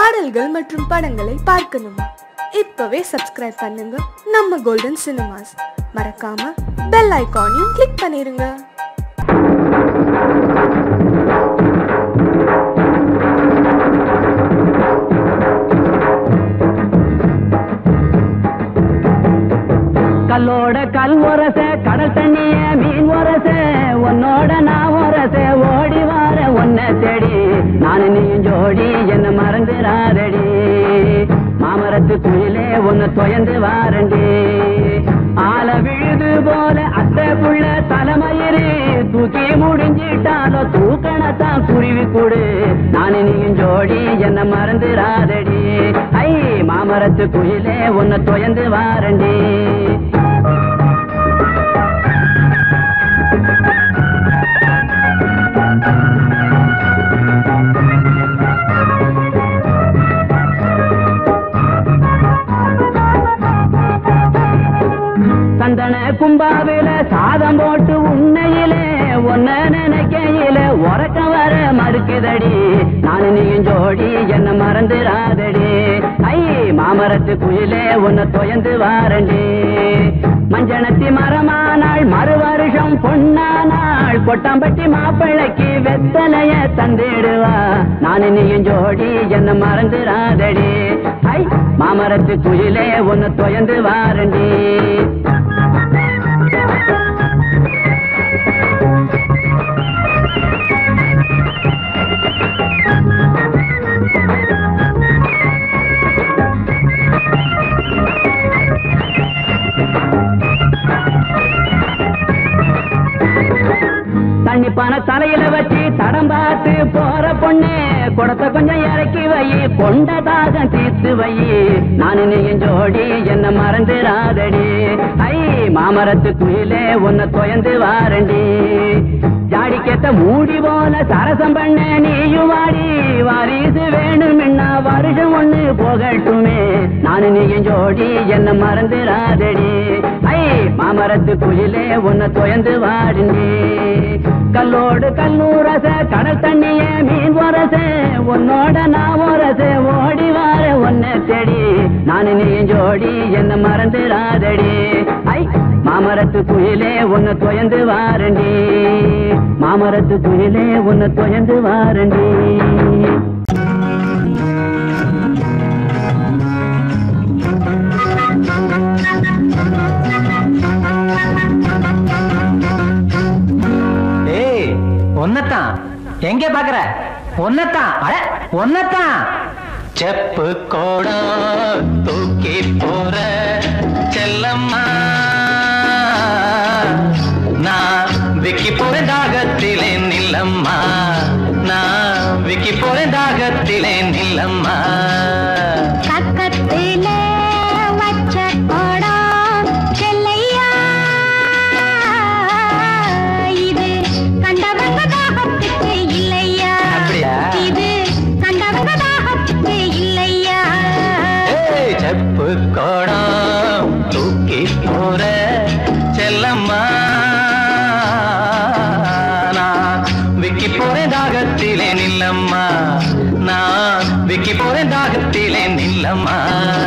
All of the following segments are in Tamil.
பாடல்கள் மற்றும் படங்களை பார்க்கணுமா இப்பவே சப்ஸ்கிரைப் பண்ணுங்க நம்ம கோல்டன் சினிமாஸ் மறக்காம பெல் ஐகானையும் கிளிக் பண்ணிருங்க கல்லோட கல் உரச கடல் தண்ணிய மீன் உரச உன்னோட நான் உரச ஓடி வார உன்னை தேடி நானு நீயும் ஜோடி என்ன மறந்துடாதடி மாமரத்து குயிலே உன்னை தொயந்து வாரண்டி ஆல விழுது போல அத்தை புள்ள தலைமயிறு தூக்கி முடிஞ்சிட்டாலோ தூக்கணத்தான் குருவி கூடு நானு நீயும் ஜோடி என்ன மறந்துடாதடி ஐ மாமரத்து குயிலே உன்னை தொயந்து வாரண்டி சந்தன கும்பாவில சாதம் போட்டு உன்னையிலே ஒன்ன நினைக்கையில உறக்க வர மறுக்குதடி நானு நீயும் ஜோடி என்ன மறந்துடாதடி ஐ மாமரத்து குயிலே உன்னை தொயந்து வாரண்டி மஞ்சனத்தி மரமானாள் மறு வருஷம் பொன்னானாள் கொட்டாம்பட்டி மாப்பிள்ளைக்கு வெத்தலைய தந்திடுவா நானு நீயும் ஜோடி என்ன மறந்துடாதடி ஐ மாமரத்து குயிலே உன்னை தொயந்து வாரண்டி தண்ணி பான தலையில வச்சு தடம் பார்த்து போற பொண்ணு குடத்தை கொஞ்சம் இறக்கி வை கொண்ட தாகம் தீர்த்து வை நானு நீயும் ஜோடி என்ன மறந்துடாதடி ஐ மாமரத்து குயிலே உன்னை தொயந்து வாரண்டி ஜாடிக்கேத்த மூடி போல சரசம் பண்ண நீயும் வாடி வாரிசு வேணும்னா வருஷம் ஒண்ணு போகட்டுமே நானு நீயும் ஜோடி என்ன மறந்துடாதடி ஐ மாமரத்து குயிலே உன்னை தொயந்து வாடிண்டி கல்லோடு கல்லூரச கடல் தண்ணிய மீன் உரச உன்னோட நான் உரச ஓடி வார உன்னை தேடி நானு நீயும் ஜோடி என்ன மறந்துடாதடி ஐ மாமரத்து குயிலே உன்னை தொயந்து வாரண்டி மாமரத்து குயிலே உன்னை தொயந்து வாரண்டி ஏய் ஒன்னத்தான் எங்க பாக்குற ஒன்னத்தான் அட ஒன்னத்தான் செப்பு கோடம் தூக்கி போற செல்லம்மா நான் விக்கி போற தாகத்திலே நில்லம்மா நான் விக்கி போற தாகத்திலே நில்லம்மா பக்கத்துல வச்ச கோடம் செல்லையா இது கண்டவங்க தாகத்துக்கு இல்லையா அப்படியா? இது கண்டவங்க தாகத்துக்கு இல்லையா ஏய், செப்பு கோடம் தூக்கி போற செல்லம்மா நான் விக்கி போறேன் தாகத்திலே நில்லம்மா நான் விக்கி போறேன் தாகத்திலே நில்லம்மா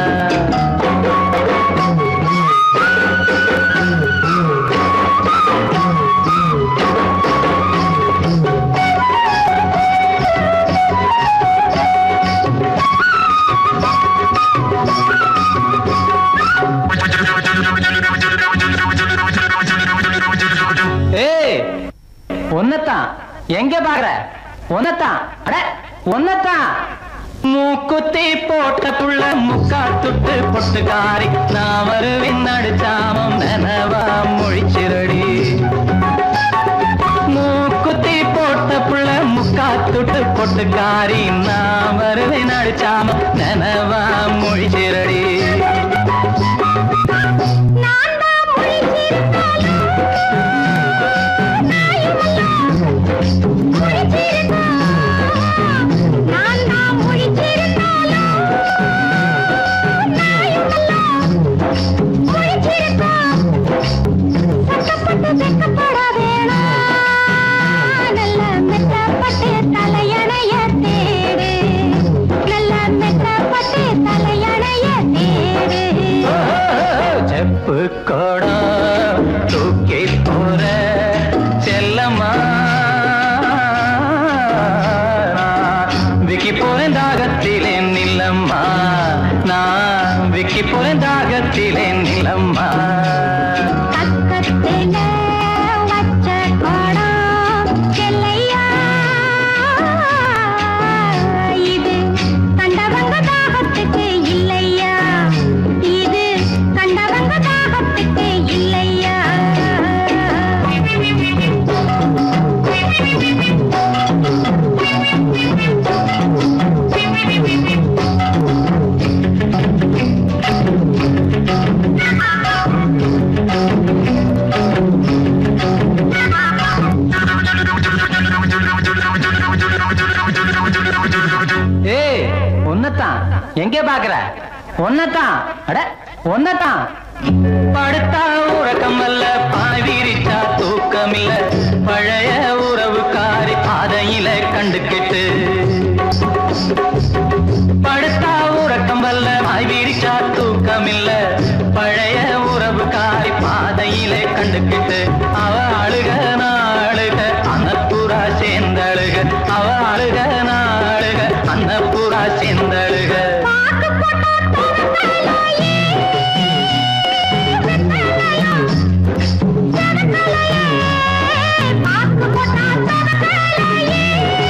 ஏய் ஒன்னத்தான் எங்க பாக்குற ஒன்னத்தான் அட ஒன்னத்தான் மூக்குத்தி போட்ட புள்ள முக்கா துட்டு பொட்டுக்காரி நான் வருவேன் நடிச்சாமம் நினவா மொழிச்சிரடி மூக்குத்தி போட்ட புள்ள முக்கா துட்டு பொட்டுக்காரி நான் வருவேன் நடிச்சாமம் நினவா மொழிச்சிரடி நான் தான் முழிச்சிருந்தாலும் நான் தான் முழிச்சிருந்தாலும் முழிச்சிருக்கோம் சட்டப்பட்டு வெக்கப்பட வேணாம் நல்ல மெத்தப்பட்டு தலையணைய தேடு நல்ல மெத்த தாகத்திலே நில்லம்மா நான் விக்கி போறேன் தாகத்திலே நில்லம்மா பக்கத்துல வச்ச குடம் செல்லையா இது கண்டவங்க தாகத்துக்கு இல்லையா இது கண்டவங்க தாகத்துக்கு இல்லையா ஏய் ஒன்னதான் எங்க பாக்குற ஒன்னதான் அட ஒன்னதான் படுத்தா உறக்கம் அல்ல பாய் விரிச்சா தூக்கம் இல்ல பழைய உறவுக்காரி பாதையில கண்டுக்கிட்டு படுத்தா உறக்கம் வல்ல பாய் விரிச்சா தூக்கம் இல்ல பழைய உறவுக்காரி பாதையில கண்டுக்கிட்டு அவ அழுக நாளுக அன்னப்புறா சேர்ந்தழுக அவ அழுக நாளுக அன்னப்புறா சேர்ந்தழுக பாக்கு போட்டா தரக்கலையே வெத்தலையா ஜனக்கலையே பாக்கு போட்டா தரக்கலையே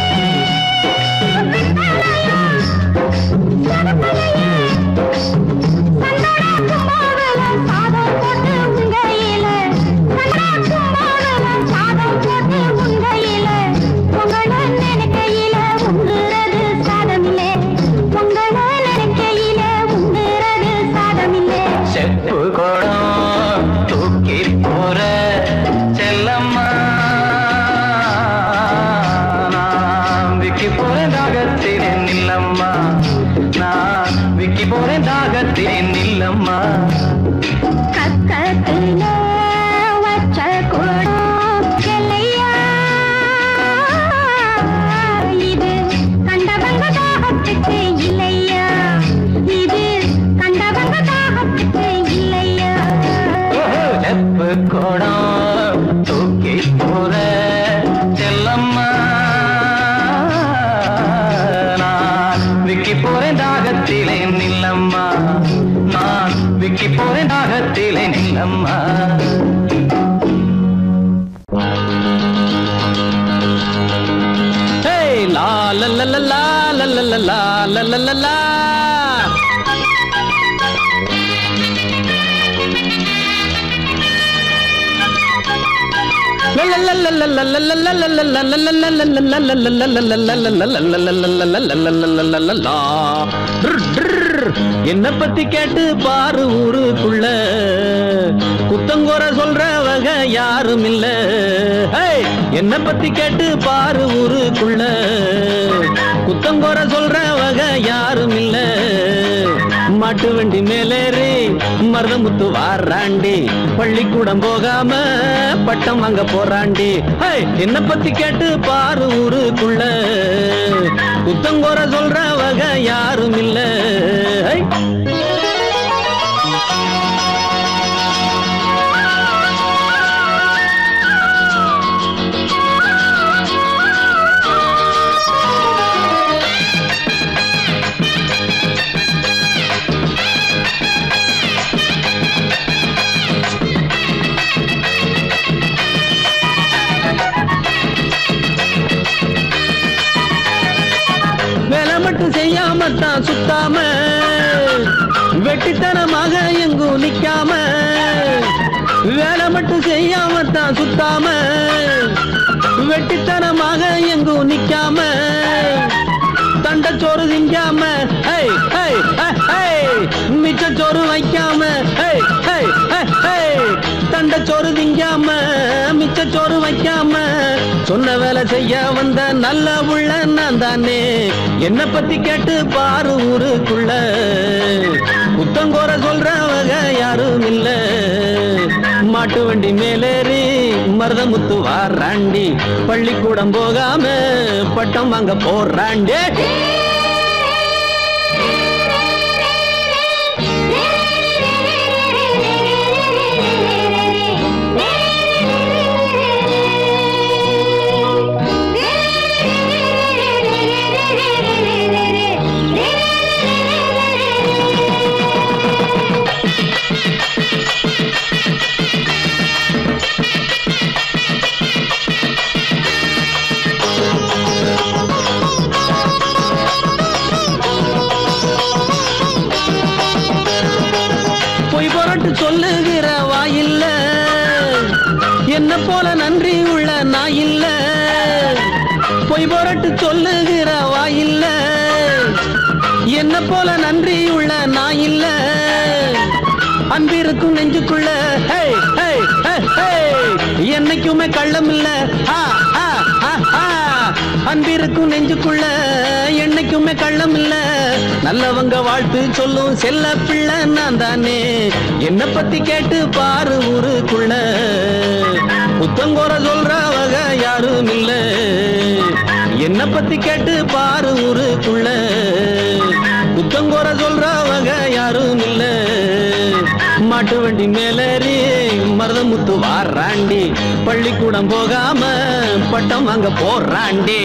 வெத்தலையா ஜனக்கலையே சந்தன கும்பாவல சாதம் போட்டு உங்கையில சந்தன கும்பாவல சாதம் போட்டு உங்கையில உங்கள நினைக்கையில உங்குறது சாதமில்லை உங்கள நினைக்கையில உங்குறது சாதமில்லை செப்பு குடம் தூக்கி போற செல்லம்மா நான் விக்கி போறேன் தாகத்திலே நில்லம்மா நான் விக்கி போறேன் தாகத்திலே நில்லம்மா கக்கத்துல வச்ச குடம் செல்லையா இது கண்டவங்க தாகத்துக்கு இல்லையா இது கண்டவங்க தாகத்துக்கு இல்லையா ஓஹோ, செப்பு குடம் தூக்கி போற செல்லம்மா நான் விக்கி போறேன் தாகத்திலே நில்லம்மா நான் விக்கி போறேன் தாகத்திலே நில்லம்மா Hey, la la la la la la la la la la la la la. La la la la la la la la la la la la la la la la la la la la என்ன பத்தி கேட்டு பாரு ஊருக்குள்ள குத்தங்கோர சொல்ற வகை யாரும் இல்ல ஹேய், என்ன பத்தி கேட்டு பாரு ஊருக்குள்ள குத்தங்கோர சொல்ற வகை யாரும் இல்ல மாட்டு வண்டி மேலேறி மருதமுத்து வாராண்டி பள்ளிக்கூடம் போகாம பட்டம் வாங்க போறாண்டி ஹேய், என்ன பத்தி கேட்டு பாரு ஊருக்குள்ள குத்தங்கோர சொல்ற வகை யாரும் இல்ல ஹேய். வேலை மட்டும் செய்யாம தான் சுத்தாம வெட்டித்தனமாக எங்கும் நிக்காம வேலை மட்டும் செய்யாம தான் சுத்தாம வெட்டித்தனமாக எங்கும் நிக்காம தண்டச்சோறு திங்காம ஹை ஹை ஹை மிச்சச்சோறு வைக்காம ஹை ஹை ஹை தண்டச்சோறு திங்காம மிச்சச்சோறு வைக்காம சொன்ன வேலை செய்ய வந்த நல்ல உள்ள நான் தானே என்ன பத்தி கேட்டு பாரு ஊருக்குள்ள குத்தங்கோர சொல்றவங்க யாரும் இல்ல மாட்டு வண்டி மேலேறி மருதமுத்து வாராண்டி பள்ளிக்கூடம் போகாம பட்டம் வாங்க போறாண்டே Thank you. போல நன்றி உள்ள நான் இல்ல பொய் பொரட்டு சொல்லுகிற வாயில்ல என்ன போல நன்றி உள்ள நான் இல்ல அன்பிருக்கும் நெஞ்சுக்குள்ள ஹே, ஹே, ஹே, ஹே. என்னைக்குமே கள்ளம் இல்ல ஆ, ஆ, ஆ, ஆ. அன்பிருக்கும் நெஞ்சுக்குள்ள என்னைக்குமே கள்ளம் இல்ல நல்லவங்க வாழ்த்து சொல்லும் செல்ல பிள்ளை நான் தானே என்ன பத்தி கேட்டு பாரு ஊருக்குள்ள புத்தங்கோர சொல்றவங்க யாரும் இல்ல என்ன பத்தி கேட்டு பாரு ஊருக்குள்ள புத்தங்கோர சொல்றவங்க யாரும் இல்ல மாட்டு வண்டி மேலேறி மருதமுத்து வாராண்டி பள்ளிக்கூடம் போகாம பட்டம் வாங்க போறாண்டி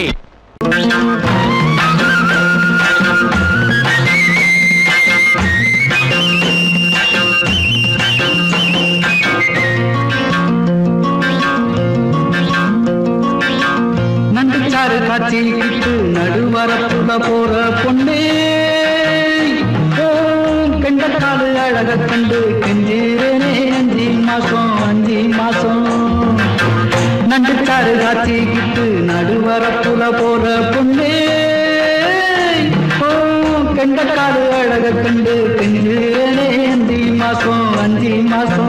நண்டுச்சாறு காய்ச்சிக்கிட்டு நடுவரப்புல போற பொண்ணே ஓ, கெண்டக்காலு அழக கண்டு கெஞ்சிரனே அஞ்சு மாசம் அஞ்சு மாசம் நண்டுச்சாறு காய்ச்சிக்கிட்டு நடுவரப்புல போற பொண்ணே ஓ, கெண்டக்காலு அழக கண்டு கெஞ்சிரனே அஞ்சு மாசம் அஞ்சு மாசம்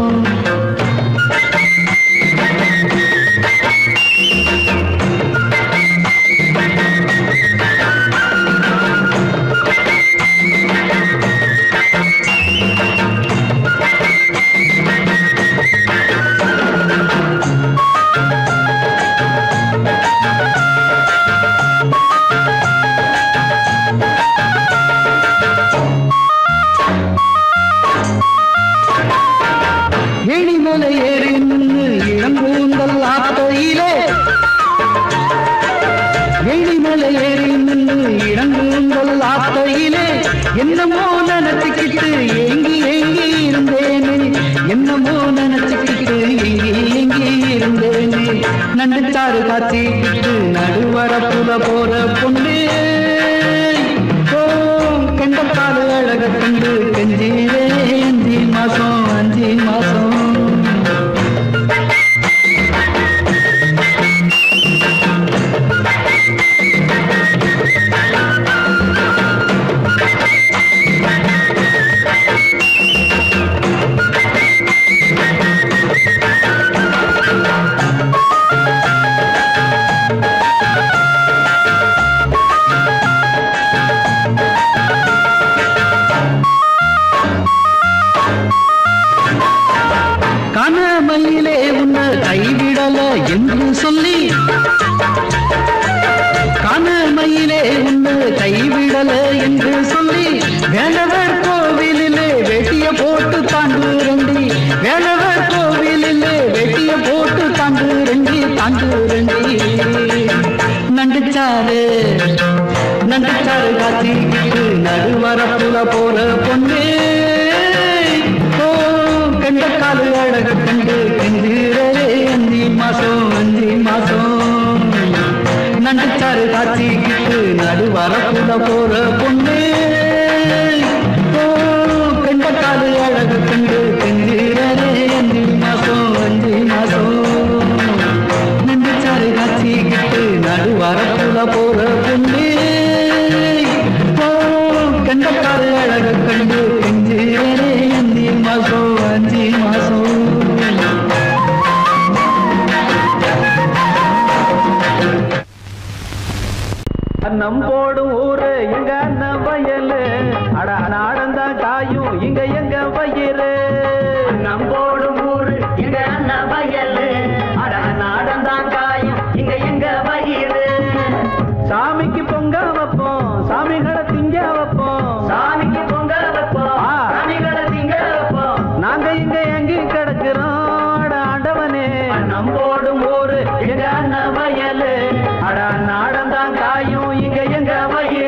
எழிமலை ஏறி நின்று இளங்கூந்தல் ஆத்தையிலே எழிமலை ஏறி நின்று இளங்கூந்தல் ஆத்தையிலே என்னமோ நினைச்சுக்கிட்டு ஏங்கி ஏங்கி இருந்தேனே என்னமோ நினைச்சுக்கிட்டு ஏங்கி ஏங்கி இருந்தேனே நண்டுச்சாறு காய்ச்சிக்கிட்டு நடுவரப்புல போற பொண்ணு ஓ கண்டக்கால அழக கண்டு கெஞ்சீரே அஞ்சு மாசம் அஞ்சு மாசம் கனமையிலே உன்னை கைவிடல என்று சொல்லி கனமையிலே உன்னை கைவிடல என்று சொல்லி வேலவர் கோவிலிலே வெட்டிய போட்டு தாண்டு ரெண்டி வேலவர் கோவிலிலே வெட்டிய போட்டு தாண்டு ரெண்டி தாண்டு ரெண்டி நண்டுச்சாரு நண்டுச்சாரு காத்திக்கிட்டு நடுவரப்புல போற பொண்ணு ஓ கண்டக்காலு அழக கண்டு கெஞ்சிரே அஞ்சு மாசம் அஞ்சு மாசம் நண்டுச்சாறு காய்ச்சிக்கிட்டு நடுவரப்புல போற பொண்ணு ஓ கண்டக்காலு அழக கண்டு கெஞ்சிரே அஞ்சு மாசம் அஞ்சு மாசம் நண்டுச்சாறு காய்ச்சிக்கிட்டு நடுவரப்புல போற பொண்ணு ஓ கண்டக்காலு அழக கண்டு கெஞ்சிரே அஞ்சு மாசம் அஞ்சு மாசம் அன்னம் போடும் ஊரு எங்க அண்ணன் வயலு அட நாடந்தான் காயும் இங்க எங்க வயிறு அன்னம் போடும் ஊரு எங்க அண்ணன் வயலு அட நாடந்தான் காயும் இங்க எங்க வயிறு சாமிக்கு பொங்க வைப்போம் சாமிகளை திங்க வைப்போம் சாமிக்கு பொங்க வைப்போம் சாமிகளை திங்க வைப்போம் நாங்க இங்க எங்க கிடக்குறோம் அட ஆண்டவனே நம்போடும் ஊரு எங்க அண்ணன் வயலு அட நாடந்தான் காயும் இங்க எங்க வயிறு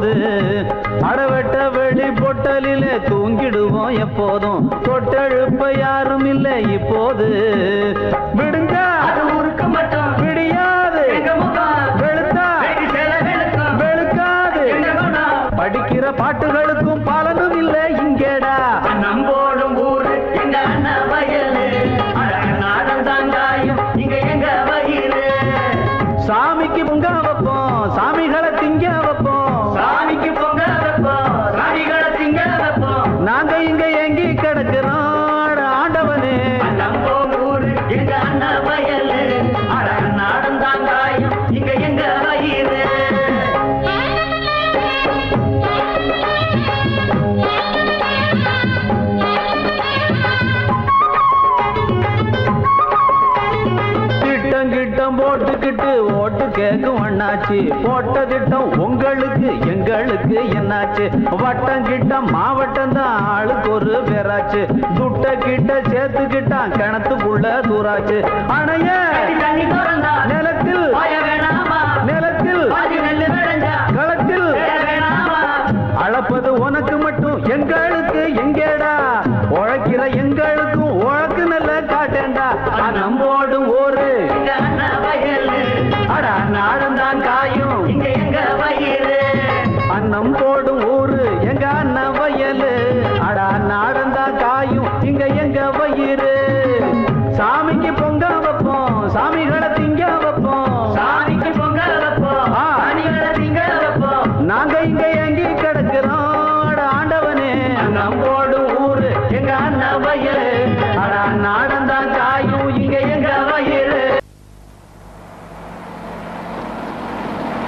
இப்போது அடவெட்ட வெளி பொட்டலிலே தூங்கிடுவோம் எப்போதும் தொட்டெழுப்ப யாரும் இல்லை இப்போது விடுங்க அது ஊருக்கு மட்டும் விடியாது எங்க முகம் வெளுத்தா வெடி சேல வெளுக்கும் வெளுக்காது எங்க குணம் படிக்கிற பாட்டுகளுக்கும் பலனும் இல்லை இங்கேடா நம்போடும் ஊரு எங்க அண்ணன் வயலு அழகு நாடம் தாங்காயும் இங்க எங்க வயிறு சாமிக்கு பொங்க வைப்போம் சாமிகளை திங்க வைப்போம் சாமிக்கு பொங்க வைப்போம் சாமிகளை திங்க வைப்போம் நாங்க இங்க எங்கி கிடக்கிறோம் அட ஆண்டவனே நம்போடும் ஊரு எங்க அண்ணன் வயலு அழகு நாடம் தாங்காயும் இங்க எங்க வயிறு திட்டம் கிட்டம் போட்டுக்கிட்டு ஓட்டு கேட்கும் அண்ணாச்சி போட்ட திட்டம் உங்களுக்கு எங்களுக்கு என்னாச்சு வட்டம் கிட்டம் மாவட்டம் தான் ஆளுக்கு ஒரு பேராச்சு துட்ட கிட்ட சேர்த்துக்கிட்டான் கிணத்துக்குள்ள தூராச்சு அணைய தண்ணி திறந்தா நிலத்தில் பாய வேணாமா நிலத்தில் பாதி நெல்லு விளைஞ்சா களத்தில் தேட வேணாமா அளப்பது உனக்கு மட்டும் எங்களுக்கு எங்கேடா உழைக்கிற எங்களுக்கும் உழக்கு நல்ல காட்டேண்டா நம்போடு ஊரு எங்க அண்ணன் வயலு அடா நாடும் தான் காயும் இங்க எங்க வயிறு அன்னம் போடும் ஊரு எங்க அண்ணன் வயலு அடா நாடந்தா காயும் இங்க எங்க வயிறு சாமிக்கு பொங்க வைப்போம் சாமிகளை திங்க வைப்போம் சாமிக்கு பொங்க வைப்போம் ஆ. சாணிகளை திங்க வைப்போம் நாங்க இங்க எங்கி கிடக்கிறோம் அட ஆண்டவனே நம்போடு ஊரு எங்க அண்ணன் வயலு அடா நாடந்தா காயும் இங்க எங்க வயிறு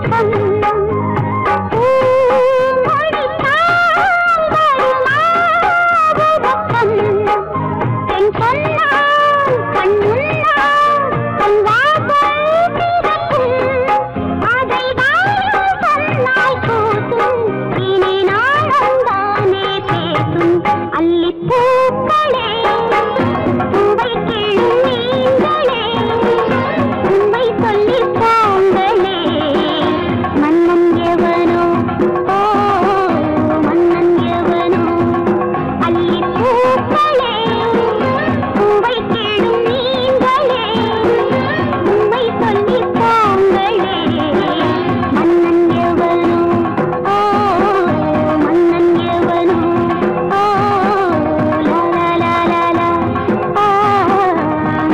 பூக்களே பூவை கிள்ளும் நீங்களே உண்மை சொல்லி போங்களே மன்னன் எவனோ ஓ மன்னன் எவனோ அள்ளி பூக்களே பூவை கிள்ளும் நீங்களே உண்மை சொல்லி போங்களே மன்னன் எவனோ ஓ மன்னன் எவனோ ஓ லா லா லா லா லா ஆ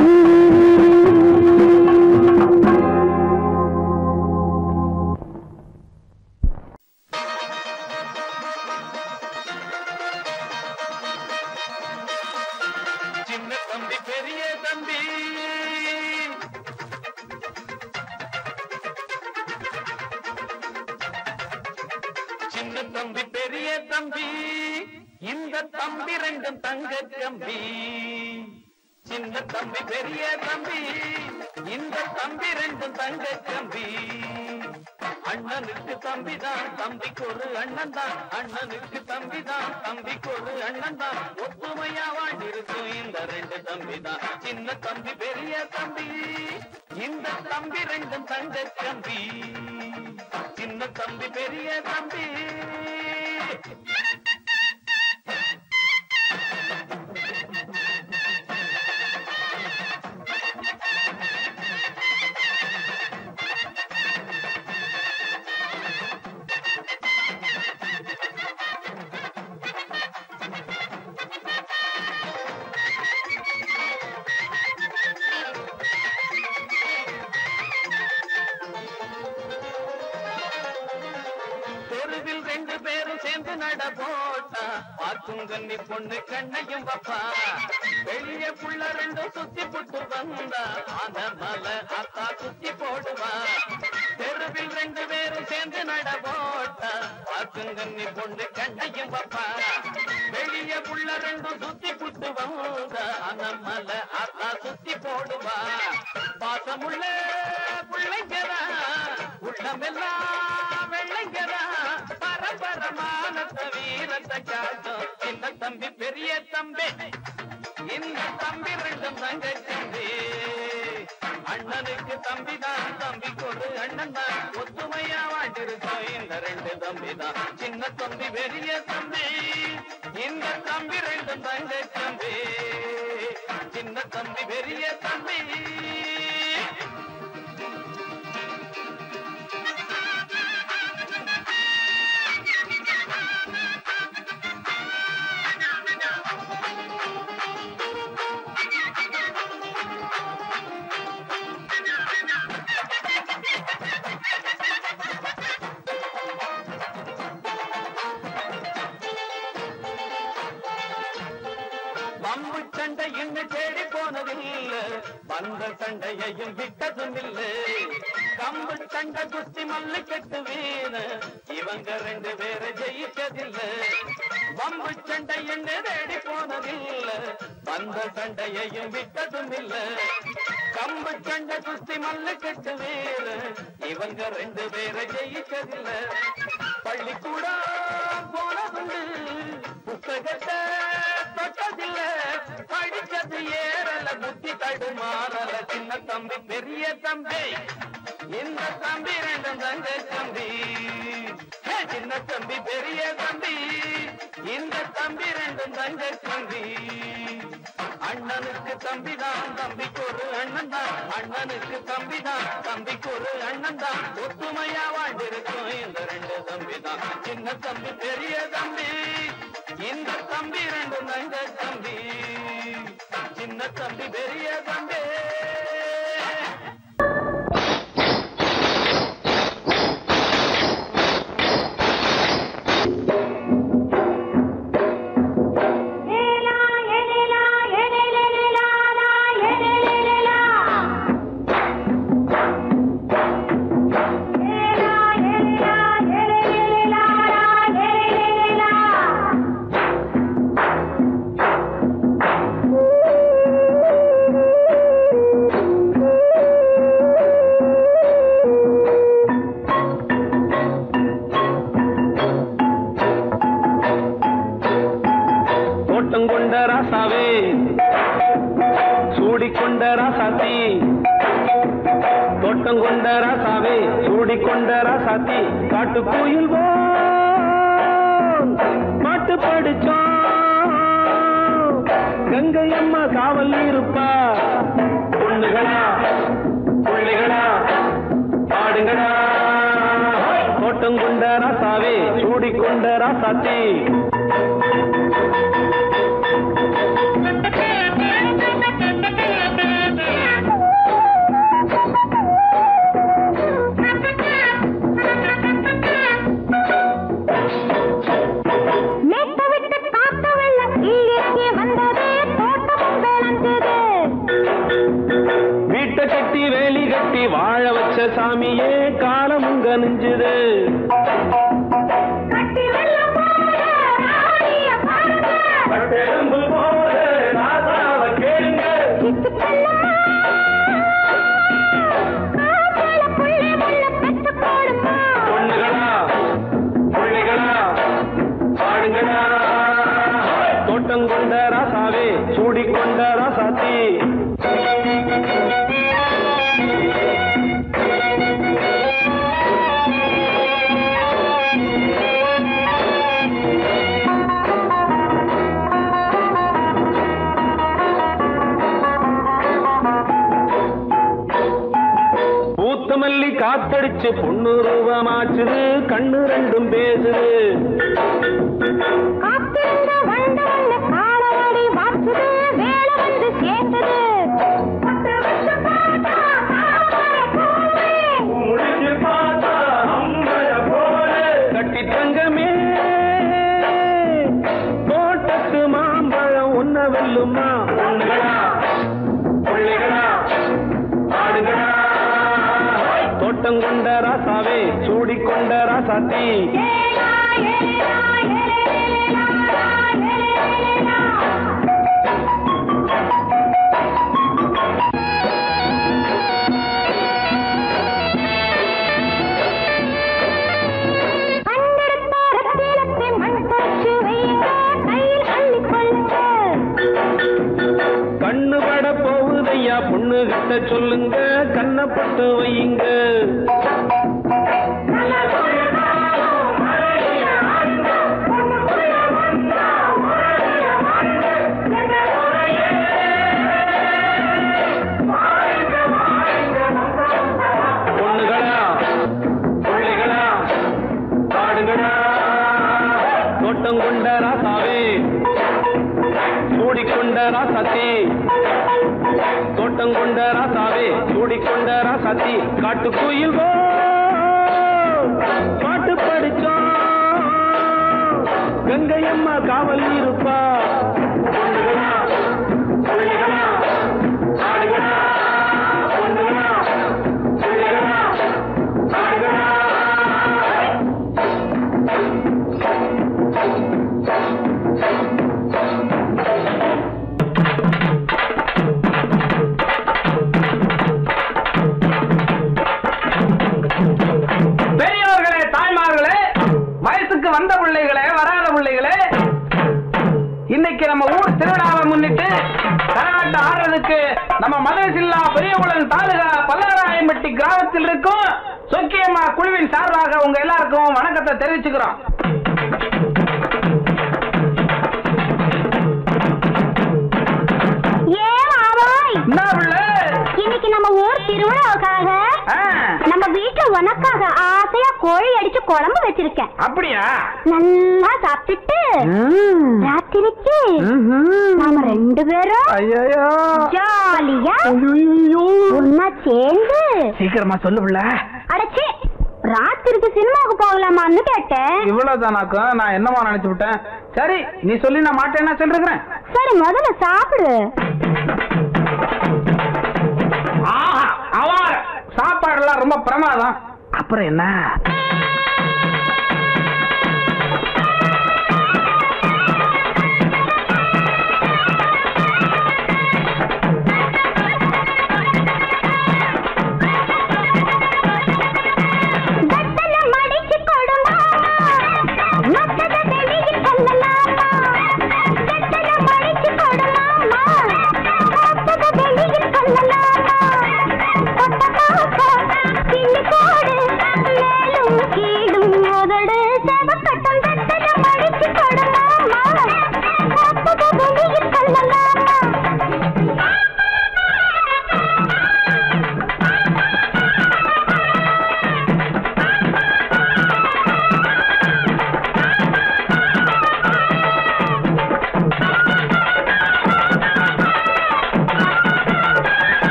சின்ன தம்பி பெரிய தம்பி சின்ன தம்பி பெரிய தம்பி இந்த தம்பி ரெண்டும் தங்க தம்பி சின்ன தம்பி பெரிய தம்பி இந்த தம்பி ரெண்டும் தங்க தம்பி அண்ணனுக்கு தம்பிதான் தம்பிக்கு ஒரு அண்ணன் தான் அண்ணனுக்கு தம்பிதான் தம்பிக்கு ஒரு அண்ணன் தான் ஒத்துமையா வாழ்ந்திருக்கும் இந்த ரெண்டு தம்பி தான் சின்ன தம்பி பெரிய தம்பி இந்த தம்பி ரெண்டும் தங்க தம்பி சின்ன தம்பி பெரிய தம்பி தெருவில் ரெண்டு பேரும் சேர்ந்து நட போட்டா பார்க்கும் கண்ணி பொண்ணு கண்ணையும் வப்பா வெளிய புள்ள ரெண்டும் சுத்தி புட்டு வந்தா ஆன மலை அத்தா சுத்தி போடுவா தெருவில் ரெண்டு பேரும் சேர்ந்து நட போட்டா பார்க்கும் கண்ணி பொண்ணு கண்ணையும் வப்பா வெளிய புள்ள ரெண்டும் சுத்தி புட்டு வந்தா ஆன மலை அத்தா சுத்தி போடுவா பாசமுள்ள பிள்ளைங்கரா உள்ளமெல்லாம் வெள்ளைங்கரா பரபரமான வீரத்தை காட்டும் சின்ன தம்பி பெரிய தம்பி இந்த தம்பி ரெண்டும் தங்க தம்பி அண்ணனுக்கு தம்பி தான் தம்பிக்கு ஒரு அண்ணன் தான் ஒத்துமையா வாழ்ந்திருக்கோம் இந்த ரெண்டு தம்பி தான் சின்ன தம்பி பெரிய தம்பி இந்த தம்பி ரெண்டும் தங்க தம்பி சின்ன தம்பி பெரிய தம்பி வம்பு சண்டை இன்னும் தேடி போனதில்ல வந்த சண்டையையும் விட்டதும் இல்ல கம்பு சண்டை குத்தி மல்லு கட்டு வீண இவங்க ரெண்டு பேரை ஜெயிச்சதில்ல வம்பு சண்டை என்ன தேடி போனதில்ல வந்த சண்டையையும் விட்டதும் இல்ல கம்பு சண்டை குஸ்தி மல்லு கட்டு வீண இவங்க ரெண்டு பேரை ஜெயிச்சதில்ல பள்ளிக்கூடம் போனதுண்டு புத்தகத்தை தொட்டதில்ல படிச்சது ஏறல புத்தி தடுமாறல சின்ன தம்பி பெரிய தம்பி இந்த தம்பி ரெண்டும் தங்க தம்பி ஹே, சின்ன தம்பி பெரிய தம்பி இந்த தம்பி ரெண்டும் தங்க தம்பி அண்ணனுக்கு தம்பி தான் தம்பிக்கு ஒரு அண்ணன் தான் அண்ணனுக்கு தம்பி தான் தம்பிக்கு ஒரு அண்ணன் தான் ஒத்துமையா வாழ்ந்திருக்கும் இந்த ரெண்டு தம்பி தான் சின்ன தம்பி பெரிய தம்பி இந்த தம்பி ரெண்டு தங்க தம்பி சின்ன தம்பி பெரிய தம்பி ஏலா சூடிக்கொண்ட ராசாத்தி காட்டு கோயில் பாட்டு படிச்சோம் கங்கை அம்மா காவல் இருப்பா பொண்ணுகளா பிள்ளைகளா பாடுங்களா தோட்டம் கொண்ட ராசாவே சூடிக்கொண்ட ராசாத்தி மேட்ட விட்டு காத்த வெள்ளம் கீழிறங்கி வந்தது தோட்டமும் விளைஞ்சது வீட்டை கட்டி வேலி கட்டி வாழ வச்ச சாமியே காலமுங்க நெஞ்சுது கட்டி வெள்ளம் போல ராணிய பாருங்க சித்து செல்லம்மா காப்பாள புள்ளை முள்ள பெற்று போடுமா பொண்ணுகளா பிள்ளைகளா பாடுங்களா தோட்டம் கொண்ட ராசாவே சூடிக்கொண்ட ராசாத்தி பூத்த மல்லி காத்தடிச்சு பொண்ணு ரூபமாச்சுது கண்ணு ரெண்டும் பேசுது காத்திருந்த வண்டு வந்து காலவாடி வாச்சுது வேலை வந்து சேர்ந்தது பத்து வருஷம் பார்த்தா தாமரை பூவே. கட்டி தங்கமே தோட்டத்து மாம்பழம் உன்ன வெல்லுமா பொண்ணுகளா பிள்ளைகளா ஆடுகளா தோட்டம் கொண்ட ராசாவே சூடிக்கொண்ட ராசாத்தி ஏலா, ஏலா, ஏலேலேலா, ஏலேலேலா. கண்டெடுத்த ரத்தினத்தை மண் போச்சு வையுங்க, கையில் அள்ளிக் கொள்ளுங்க. கண்ணு பட போகுதையா பொண்ணு கிட்ட சொல்லுங்க கண்ணப்பட்டு வையுங்க பொண்ணுகளா பிள்ளைகளா பாடுங்களா தோட்டம் கொண்ட ராசாவே சூடிக்கொண்ட ராசாத்தி தோட்டம் கொண்ட ராசாவே சூடிக்கொண்ட ராசாத்தி காட்டு கோயில் பாட்டு படிச்சோம் கங்கை அம்மா காவல் இருப்பா பொண்ணுகளா, பிள்ளைகளா, ஆடுகளா, பொண்ணுகளா, பிள்ளைகளா, ஆடுகளா. பெரியவர்களே தாய்மார்களே வயசுக்கு வந்த பிள்ளைகளே வராத பிள்ளைகளே இன்னைக்கு நம்ம ஊர் திருவிழாவை முன்னிட்டு கரகாட்டம் ஆடுறதுக்கு நம்ம மதசில்லா பெரியகுளம் தாலுகா பல்லாராயம்பட்டி கிராமத்தில் இருக்கும் சொக்கியம்மா குழுவின் சார்பாக உங்க எல்லாருக்கும் வணக்கத்தை தெரிவிச்சுக்கிறோம் ஏ மாமாய் என்ன பிள்ளை இன்னைக்கு நம்ம ஊர் திருவிழாவுக்காக ஆ, நம்ம வீட்டுல உனக்காக ஆசையா கோழி அடிச்சு குழம்பு வச்சிருக்கேன் அப்படியா நல்லா சாப்பிட்டுட்டு ராத்திரிக்கு நாம ரெண்டு பேரும் ஐயோ ஜாலியா ஒன்னா சேர்ந்து சீக்கிரமா சொல்லு பிள்ளை அடைச்சி ராத்திரிக்கு சினிமாவுக்கு போகலாமான்னு கேட்டேன் இவ்வளவுதானாக்கும் நான் என்னமா நினைச்சு விட்டேன் சரி நீ சொல்லி நான் மாட்டேன்னா சொல்லிருக்கிறேன் சரி முதல்ல சாப்பிடு ஆஹா அவார சாப்பாடுலாம் ரொம்ப பிரமாதம் அப்புறம் என்ன வெத்தல மடிச்சு கொடுமா மத்தத வெளியே கொள்ளலாமா வெத்தல மடிச்சு கொடுமாமா மத்தத வெளியே கொள்ளலாமா கொட்ட பாப்பா கிள்ளி போடு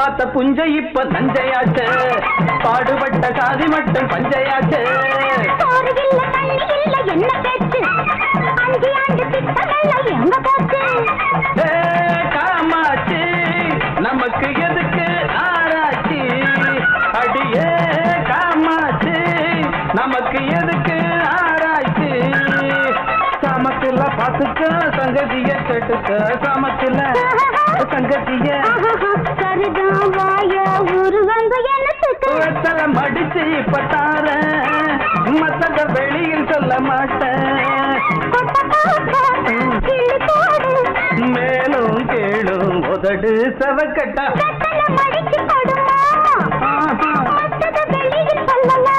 பார்த்த புஞ்ச இப்ப நஞ்சையாச்சு பாடுபட்ட சாதி மட்டும் பஞ்சையாச்சு சோறு இல்ல தண்ணி இல்ல என்ன பேச்சு அஞ்சு ஆண்டு திட்டமெல்லாம் எங்க போச்சு ஏ, காமாட்சி நமக்கு எதுக்கு ஆராய்ச்சி அடியே காமாட்சி நமக்கு எதுக்கு ஆராய்ச்சி சமத்துல பாத்துக்க சங்கதிய கேட்டுக்க சமத்துல சங்கதிய சரிதான் வாய உருவங்க என்னத்துக்கு வெத்தல மடிச்சு இப்ப தார மத்தத வெளியில் சொல்ல மாட்டேன் கொட்ட பாக்க கிள்ளி போடு மேலும் கேளும் உதடு செவக்கட்டா வெத்தல மடிச்சு கொடுமா மத்தத வெளியில் சொல்லலாமா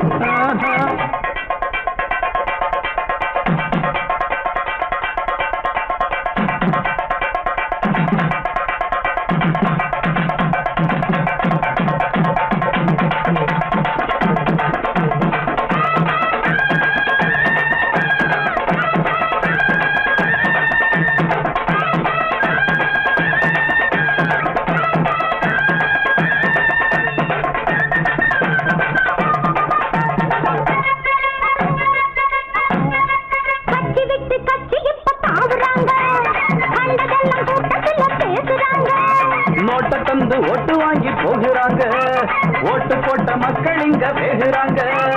கட்சி விட்டு கட்சி இப்ப தாவுறாங்க கண்டதெல்லாம் கூட்டத்துல பேசுறாங்க நோட்ட தந்து ஓட்டு வாங்கி போகிறாங்க ஓட்டு போட்ட மக்கள் இங்க வேகுறாங்க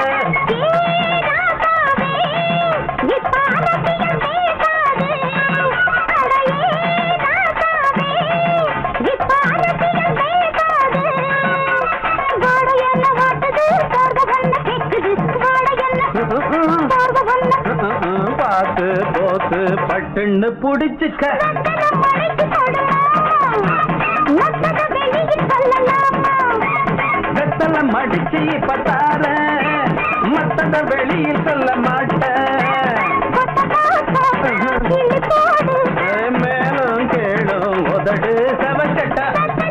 பார்த்து போத்து பட்டுன்னு புடிச்சுக்க வெத்தல மடிச்சு இப்ப தார மத்தத வெளியில் சொல்ல மாட்டேன் மேலும் கேளும் உதடு செவக்கட்டா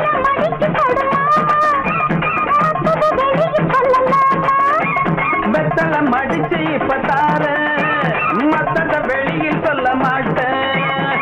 வெத்தல மடிச்சு இப்ப தார மத்தத வெளியில் சொல்ல மாட்டேன்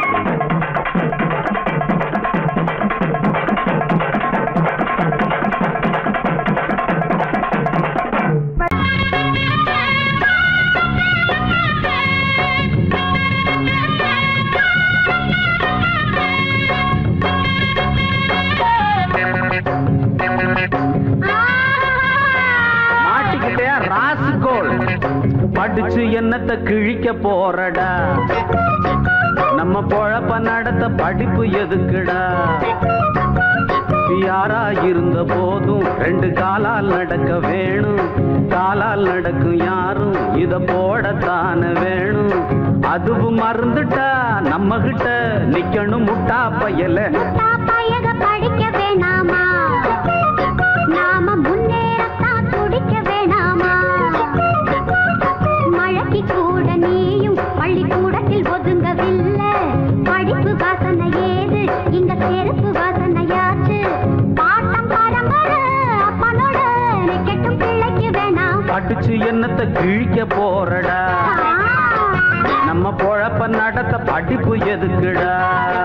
மாட்டிக்கிட்டே ராசுகோல் படிச்சு என்னத்த கிழிக்க போறடா நம்ம பொழப்ப நடத்த படிப்பு எதுக்குடா யாரா இருந்த போதும் ரெண்டு காலால் நடக்க வேணும் காலால் நடக்கும் யாரும் இத போடத்தான வேணும் அதுவும் மறந்துட்டா நம்ம கிட்ட நிக்கணும் முட்டா பயல பயக படிக்க வேணாமா நாம முன்னேறத்தான் துடிக்க வேணாமா மழைக்கு கூட நீயும் பள்ளிக்கூடத்தில் ஒதுங்கவில்லை படிப்பு வாசனை ஏது இங்க செருப்பு வாசனையாச்சு பாட்டம் பரம்பரை அப்பனோட கெட்டும் பிள்ளைக்கு வேணாம் படிச்சு என்னத்த கிழிக்க போறடா நம்ம பொழப்ப நடத்த படிப்பு எதுக்குடா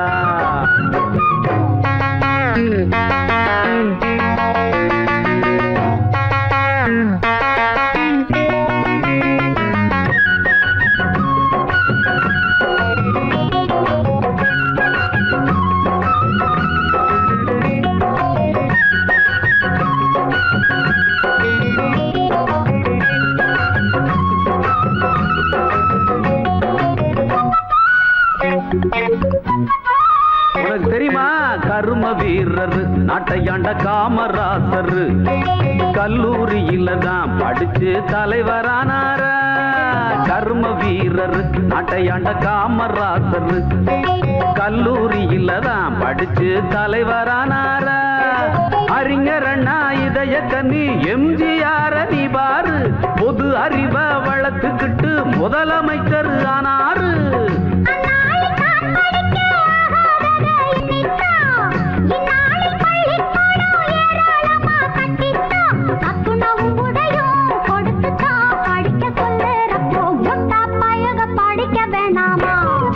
உனக்கு தெரியுமா கரும வீரர் நாட்டையாண்ட காமராசர் கல்லூரியில தான் படிச்சு தலைவரானாரா கர்ம வீரர் நாட்டையாண்ட காமராசர் கல்லூரியில தான் படிச்சு தலைவரானாரா அறிஞர் அண்ணா இதய கண்ணி எம்ஜிஆர நீ பாரு பொது அறிவ வளர்த்துக்கிட்டு முதலமைச்சர் ஆனாரு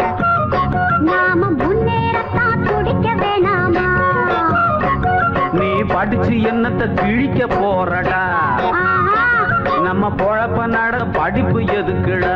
நீ படிச்சு என்னத்த கிழிக்க போறடா ஆஹா நம்ம பொழப்ப நட படிப்பு எதுக்குடா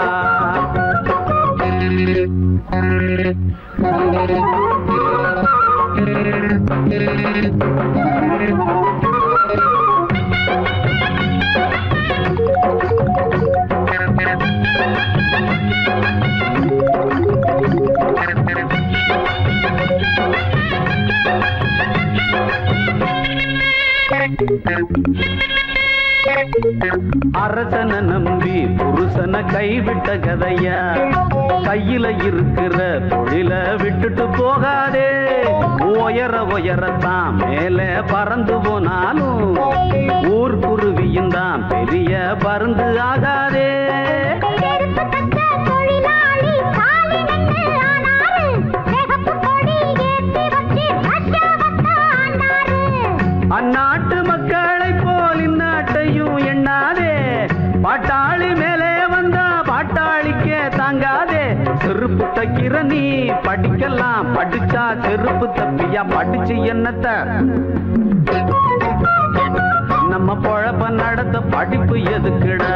அரசனை நம்பி புருஷனை கைவிட்ட கதையா கையில இருக்கிற தொழில விட்டுட்டு போகாதே உயர உயரத்தான் மேலே பறந்து போனாலும் ஊர் குருவியும் தான் பெரிய பருந்து ஆகாதே செருப்பு தச்ச தொழிலாளி காலி நின்று ஆனாரு சிகப்பு கொடி ஏத்தி வச்சு ரஷ்யாவத்த ஆண்டாரு அந்நாட்டு மக்களை போல் இந்நாட்டையும் எண்ணாதே பாட்டாளி மேலே வந்தா பாட்டாளிக்கே தாங்காதே செருப்பு தைக்கிற நீ படிக்கலாம் படிச்சா செருப்பு தப்பியா படிச்சு என்னத்த நம்ம பொழப்ப நடத்த படிப்பு எதுக்குடா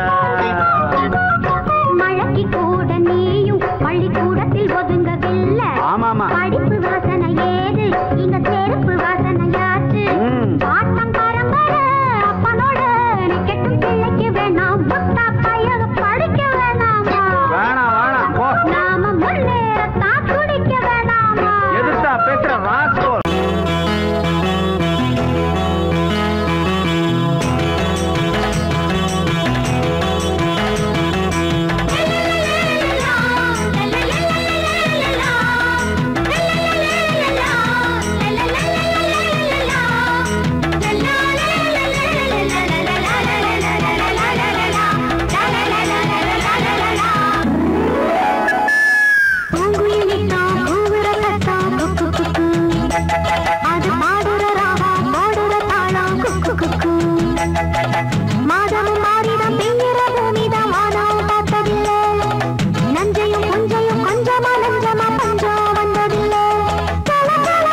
மழைக்கு கூட நீயும் பள்ளிக்கூடத்தில் ஒதுங்கவில்லை ஆமாமா படிப்பு வாசனை ஏது இங்க செருப்பு வாசனையாச்சு ம். பாட்டம் பரம்பரை அப்பனோட நிக்கட்டும் பிள்ளைக்கு வேணாம் முட்டா பையக படிக்க வேணாமா வேணாம் வேணாம் போ நாம முன்னேறத்தான் துடிக்க வேணாமா எதுத்தா பேசுற ராஸ்கோ அது பாடுற ராகம் பாடுற தாளம் குக்கு குக்கு மாதமும் மாறிடம் பெய்கிற பூமிதான் வானம் பார்த்ததில்லை நஞ்சையும் புஞ்சையும் கொஞ்சமா நஞ்சமா பஞ்சம் வந்ததில்லை கல கல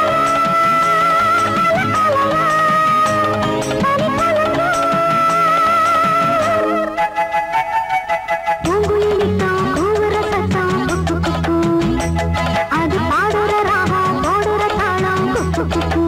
பூங்குயிலிட்டம் கூவுற சத்தம் குக்கு குக்கு அது பாடுற ராகம் பாடுற தாளம் குக்கு குக்கு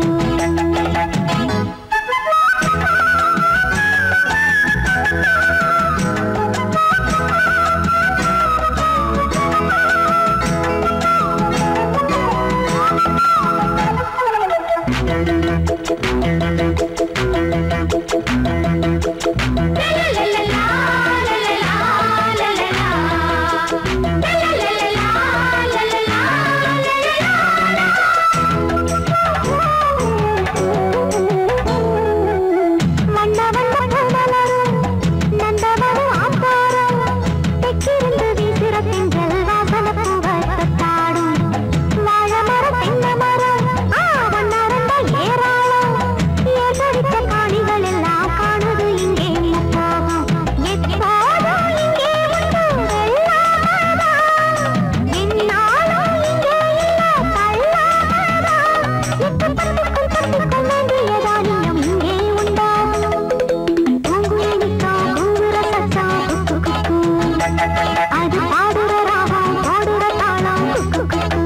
வண்ண வண்ண பூமலரும் நந்தவனம் ஆத்தாரம் தெற்கிருந்து வீசுற திங்கள் வாசன பூவத்தாடும் வாழை மரம் தென்னை மரம் ஆ வண்ணாரந்த ஏராளம் ஏற்படித்த காணிகள் எல்லாம் காணுது இங்கே முப்போகம் எப்போதும் இங்கே உண்டு வெள்ளாமதா என்னாலும் இங்கே இல்ல தள்ளாமதா எட்டு பத்துக்கும் பத்துக்கும் வேண்டிய தானியம் இங்கே உண்டா பூங்குயிலிக்கா கூவுற சத்தம் குக்கு குக்கு அது பாடுற ராகம் பாடுற தாளம் குக்கு குக்கு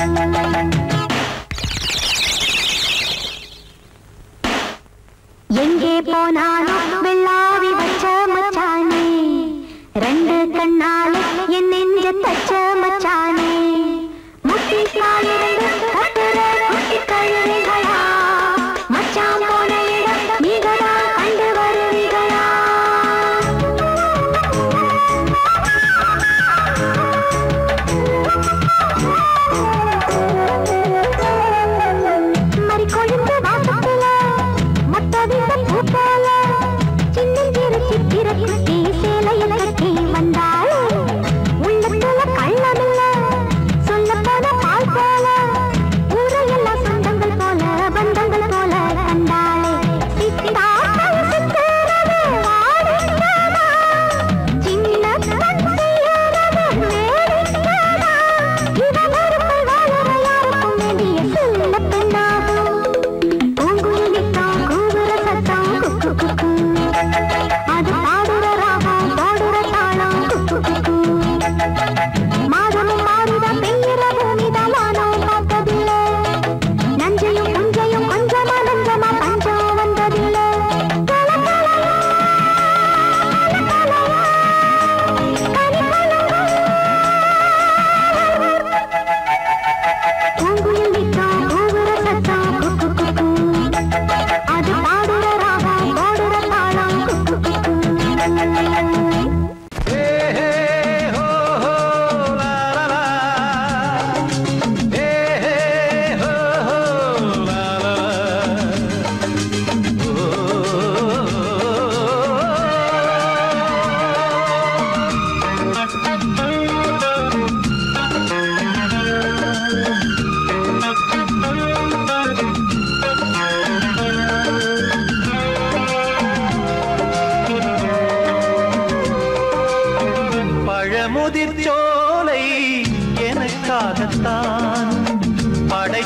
எங்கே போனாலும் வெள்ளாவி வச்ச மச்சானே ரெண்டு கண்ணால என் நெஞ்ச தச்ச மச்சானே முட்டி காலிருந்து கத்துற குட்டி கழுவிகளா மச்சான் போன இடம் நீங்கடா கண்டு வருவீங்களா மறி கொழுந்து வாசத்துல மொத்த வீச பூ போல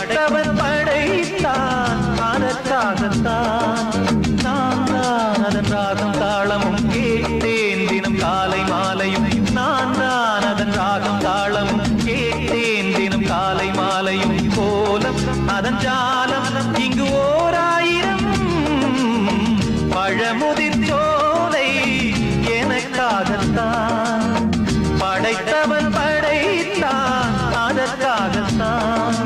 படைத்தவன் படைத்தான் அதற்காகத்தான் நான் தான் அதன் ராகம் தாளமும் கேட்டேன் தினம் காலை மாலையும் நான் தான் அதன் ராகம் தாளமும் கேட்டேன் தினம் காலை மாலையும் கோலம் அதன் ஜாலம் இங்கு ஓர் ஆயிரம் பழமுதிர் சோலை எனக்காகத்தான் படைத்தவன் படைத்தான் அதற்காகத்தான்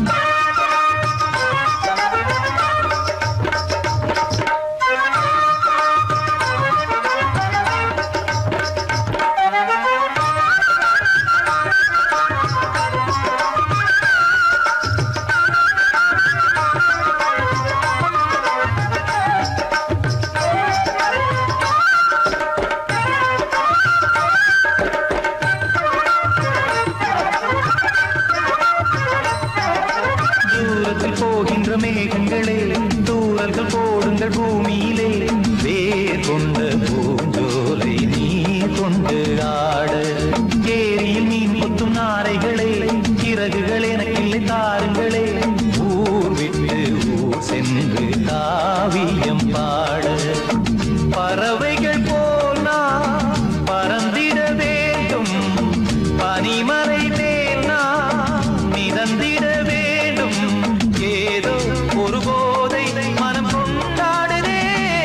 தூரத்தில் போகின்ற மேகங்களே தூரல்கள் போடுங்கள் பூமியிலே வேர் கொண்ட பூஞ்சோலை நீ கொண்டு ஆட ஏரியில் மீன் கொத்தும் நாரைகளே இறகுகள் எனக்கில்லை தாருங்களே ஊர் விட்டு ஊர் சென்று காவியம் பாட பறவைகள் போல் நான் பறந்திட வேண்டும் பனிமலை மேல் நான் மிதந்திட வேண்டும் ஏதோ ஒரு போதை மனம் கொண்டாடுதே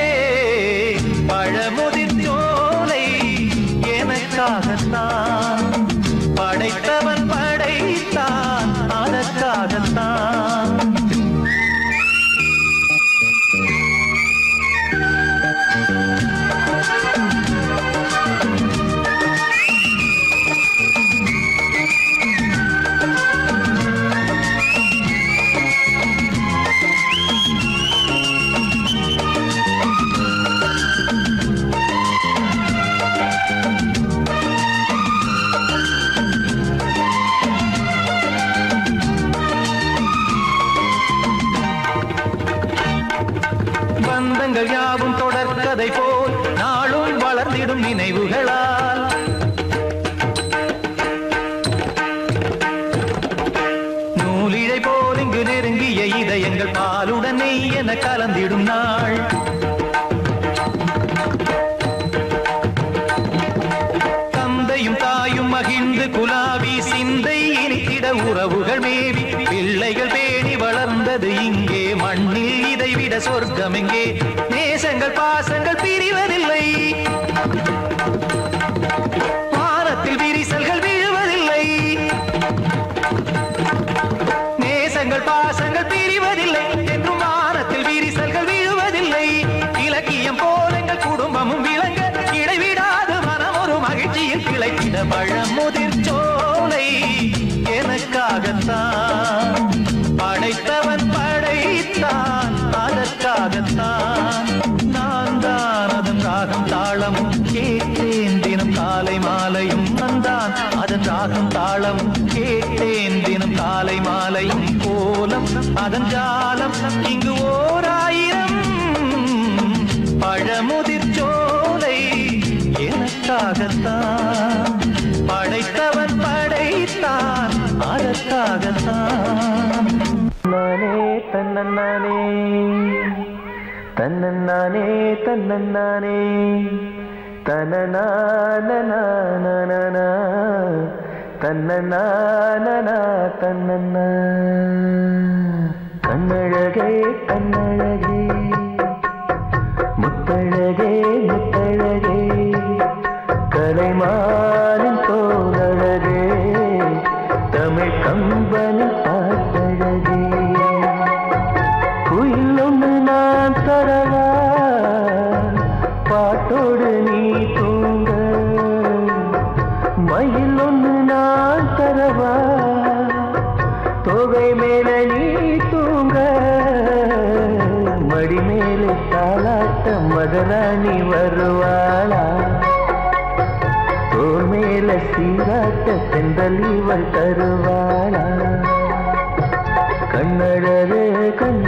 பழமுதிர் சோலை எனக்காகத்தான் படைத்தவன் படைத்தான் அதற்காகத்தான் பந்தங்கள் யாவும் தொடர்கதை போல் நாளும் வளர்ந்திடும் நினைவுகளால் நூலிழை போல் இங்கு நெருங்கிய இதயங்கள் பாலுடன் நெய் என கலந்திடும் நாள் தந்தையும் தாயும் மகிழ்ந்து குலாவி சிந்தை இனித்திட உறவுகள் மேவி பிள்ளைகள் பேணி வளர்ந்தது இங்கே மண்ணில் இதைவிட சொர்க்கம் எங்கே நேசங்கள் பாசங்கள் பிரிவதில்லை வானத்தில் விரிசல்கள் விழுவதில்லை நேசங்கள் பாசங்கள் பிரிவதில்லை என்றும் வானத்தில் விரிசல்கள் விழுவதில்லை இலக்கியம் போல எங்கள் குடும்பமும் விளங்க இடைவிடாது மனம் ஒரு மகிழ்ச்சியில் கிளைத்திட பழமுதிர் சோலை எனக்காகத்தான் படைத்தவன் படைத்தான் அதற்காகத்தான் நான் தான் அதன் ராகம் தாளமும் கேட்டேன் தினம் காலை மாலையும் வந்தான் அதன் ராகம் தாளம் கேட்டேன் தினம் காலை மாலையும் கோலம் அதன் ஜாலம் இங்கு ஓர் ஆயிரம் பழமுதிர் சோலை எனக்காகத்தான் படைத்தவன் படைத்தான் அதற்காகத்தான் நானே தன்னே தன்னே தன்னே தனநான தன்னநான தன்னண்ண கண்ணழகே கண்ணழகே முத்தழகே முத்தழகே கலைமானின் தோழழகே தமிழ் கம்பனின் பாட்டழகே குயில் ஒன்று நான் தரவா பாட்டோடு நீ தூங்க மயில் ஒன்று நான் தரவா தொகை மேல நீ தூங்க மடி மேலே தாளாட்ட மகராணி வருவாளா தோல் மேல சீராட்ட செந்தல் இவள் தருவாளா கண்ணழகே கண்ண